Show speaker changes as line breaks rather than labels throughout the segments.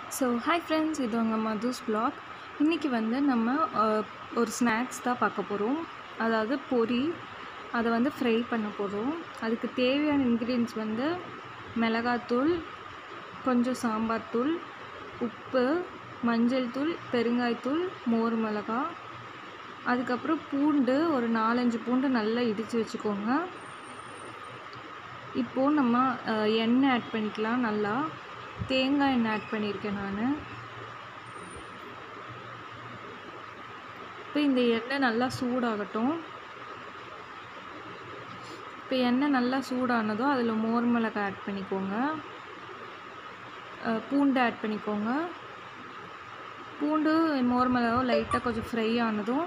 so hi friends இது உங்கள் மதுஸ் vlog இன்றைக்கி வந்து நம்ம அஹ், ஒரு ஸ்நாக்ஸ் தான் பார்க்க போகிறோம் அதாவது பொரி அதை வந்து ஃப்ரை பண்ண போகிறோம் அதுக்கு தேவையான இன்க்ரீடியன்ஸ் வந்து மிளகாத்தூள் கொஞ்சம் சாம்பார் தூள் உப்பு மஞ்சள் தூள் பெருங்காயத்தூள் மோர் மிளகா அதுக்கப்புறம் பூண்டு ஒரு நாலஞ்சு பூண்டு நல்லா இடித்து வச்சுக்கோங்க இப்போது நம்ம அஹ், எண்ணெய் ஆட் பண்ணிக்கலாம் நல்லா தேங்காய் எண்ணெய் ஆட் பண்ணியிருக்கேன் நான் இப்போ இந்த எண்ணெய் நல்லா சூடாகட்டும் இப்போ எண்ணெய் நல்லா சூடானதும் அதில் மோர் மிளகாய் ஆட் பண்ணிக்கோங்க அஹ், பூண்டு ஆட் பண்ணிக்கோங்க பூண்டு மோர் மிளகாவும் லைட்டாக கொஞ்சம் ஃப்ரை ஆனதும்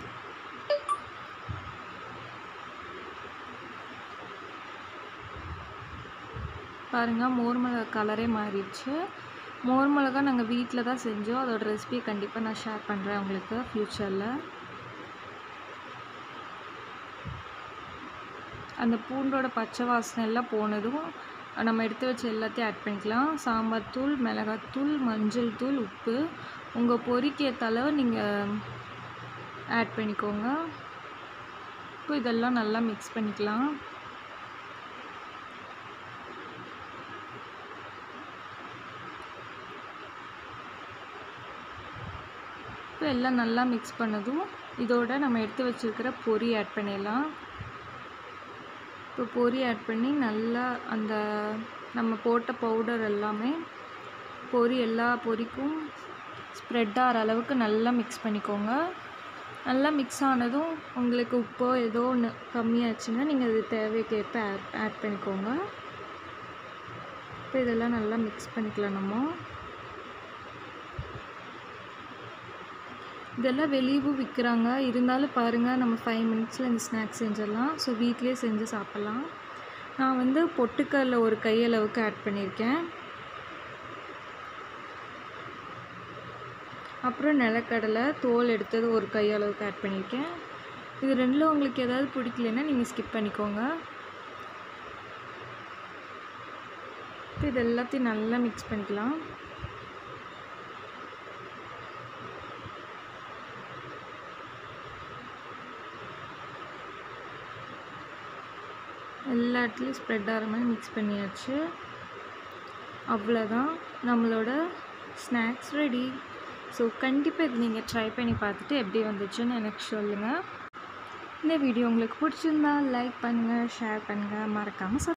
பாருங்கள் மோர் மிளகா கலரே மாறிடுச்சு மோர் மிளகா நாங்கள் வீட்டில் தான் செஞ்சோம் அதோட ரெசிபி கண்டிப்பாக நான் ஷேர் பண்ணுறேன் உங்களுக்கு ஃப்யூச்சரில் அந்த பூண்டோட பச்சை வாசனை எல்லாம் போனதும் நம்ம எடுத்து வச்ச எல்லாத்தையும் ஆட் பண்ணிக்கலாம் சாம்பார் தூள் மிளகாத்தூள் மஞ்சள் தூள் உப்பு உங்கள் பொரிக்கு ஏற்ற அளவு நீங்கள் ஆட் பண்ணிக்கோங்க இப்போ இதெல்லாம் நல்லா மிக்ஸ் பண்ணிக்கலாம் இப்போ எல்லாம் நல்லா மிக்ஸ் பண்ணதும் இதோட நம்ம எடுத்து வச்சிருக்கிற பொரி ஆட் பண்ணிடலாம் இப்போ பொரி ஆட் பண்ணி நல்லா அந்த நம்ம போட்ட பவுடர் எல்லாமே பொரி எல்லா பொரிக்கும் ஸ்ப்ரெட் ஆகிற அளவுக்கு நல்லா மிக்ஸ் பண்ணிக்கோங்க நல்லா மிக்ஸ் ஆனதும் உங்களுக்கு உப்போ ஏதோ ஒன்று கம்மியாச்சுன்னா நீங்கள் அது தேவைக்கேற்ப ஆட் ஆட் பண்ணிக்கோங்க இப்போ இதெல்லாம் நல்லா மிக்ஸ் பண்ணிக்கலாம் நம்ம இதெல்லாம் வெளியவும் விற்கிறாங்க இருந்தாலும் பாருங்கள் நம்ம ஃபைவ் மினிட்ஸில் இந்த ஸ்நாக்ஸ் செஞ்சிடலாம் ஸோ வீட்லேயே செஞ்சு சாப்பிட்லாம் நான் வந்து பொட்டுக்கடல ஒரு கையளவுக்கு ஆட் பண்ணியிருக்கேன் அப்புறம் நிலக்கடலை தோல் எடுத்தது ஒரு கையளவுக்கு ஆட் பண்ணியிருக்கேன் இது ரெண்டில் உங்களுக்கு ஏதாவது பிடிக்கலன்னா நீங்கள் ஸ்கிப் பண்ணிக்கோங்க இப்போ இது எல்லாத்தையும் நல்லா மிக்ஸ் பண்ணிக்கலாம் எல்லா இடத்துலையும் ஸ்ப்ரெட் ஆகிற மாதிரி மிக்ஸ் பண்ணியாச்சு அவ்வளோதான் நம்மளோட ஸ்நாக்ஸ் ரெடி ஸோ கண்டிப்பாக இது நீங்கள் ட்ரை பண்ணி பார்த்துட்டு எப்படி வந்துச்சுன்னு எனக்கு சொல்லுங்கள் இந்த வீடியோ உங்களுக்கு பிடிச்சிருந்தா லைக் பண்ணுங்கள் ஷேர் பண்ணுங்கள் மறக்காமல்